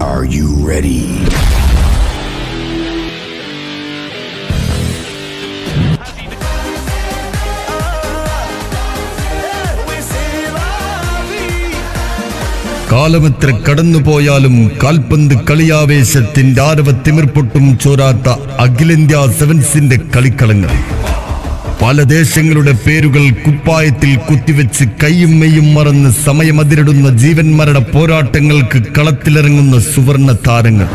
Are you ready? കാലമെത്ര കടന്നുപോയാലും കാൽപന്ത് കളിയാവേശത്തിന്റെ ആരവ തിമിർപ്പൊട്ടും ചോരാത്ത അഖിലേന്ത്യാ സെവൻസിന്റെ കളിക്കളങ്ങൾ പല ദേശങ്ങളുടെ പേരുകൾ കുപ്പായത്തിൽ കുത്തിവെച്ച് കൈയും മെയ്യും മറന്ന് സമയമതിരിടുന്ന ജീവൻ മരണ പോരാട്ടങ്ങൾക്ക് കളത്തിലിറങ്ങുന്ന സുവർണ താരങ്ങൾ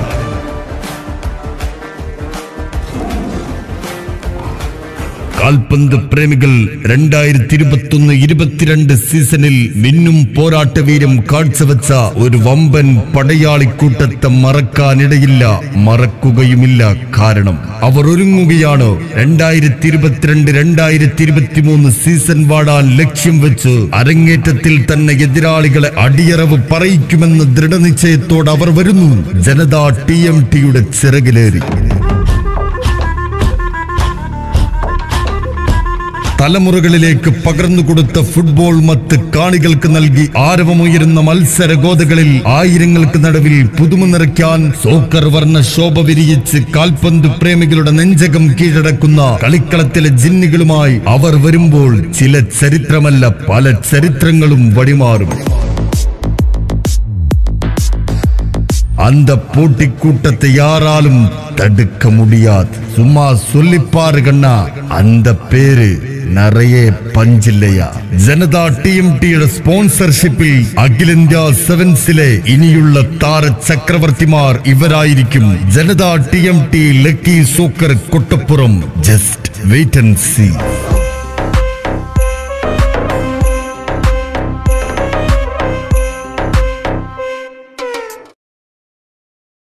കാൽപന്ത് പ്രേമികൾ രണ്ടായിരത്തി ഇരുപത്തൊന്ന് ഇരുപത്തിരണ്ട് സീസണിൽ മിന്നും പോരാട്ട വീര്യം കാഴ്ചവെച്ച ഒരു വമ്പൻ പടയാളിക്കൂട്ടത്തെ മറക്കാനിടയില്ല മറക്കുകയുമില്ല കാരണം അവർ ഒരുങ്ങുകയാണ് രണ്ടായിരത്തി ഇരുപത്തിരണ്ട് രണ്ടായിരത്തി ഇരുപത്തിമൂന്ന് സീസൺ വാടാൻ ലക്ഷ്യം വെച്ച് അരങ്ങേറ്റത്തിൽ തന്നെ എതിരാളികളെ അടിയറവ് പറയിക്കുമെന്ന ദൃഢനിശ്ചയത്തോടെ അവർ വരുന്നു ജനതാ ടി എം ടിയുടെ ചിറകിലേറി തലമുറകളിലേക്ക് പകർന്നു കൊടുത്ത ഫുട്ബോൾ മത്ത് കാണികൾക്ക് നൽകി ആരവമുയരുന്ന മത്സര ഗോതകളിൽ ആയിരങ്ങൾക്ക് നടുവിൽ പുതുമ നിറയ്ക്കാൻ സോക്കർ വർണ്ണ ശോഭ വിരിയിച്ച് കാൽപന്ത് പ്രേമികളുടെ നെഞ്ചകം കീഴടക്കുന്ന കളിക്കളത്തിലെ ജിന്നുകളുമായി അവർ വരുമ്പോൾ ചില ചരിത്രമല്ല പല ചരിത്രങ്ങളും വഴിമാറും அந்த போட்டிக்கூட்டத்தை யாராலும் தடுக்க முடியாது சும்மா சொல்லிப்பாரு கண்ணா அந்த பேரு நிறைய പഞ്ചില്ലയ ജനതാ ടി എം ടിയുടെ സ്പോൺസർഷിപ്പിൽ അഖിലേന്ത്യാ സെവൻസിലെ ഇനിയുള്ള താര ചക്രവർത്തിമാർ ഇവരായിരിക്കും Janatha T M T lucky soccer Kottappuram just wait and see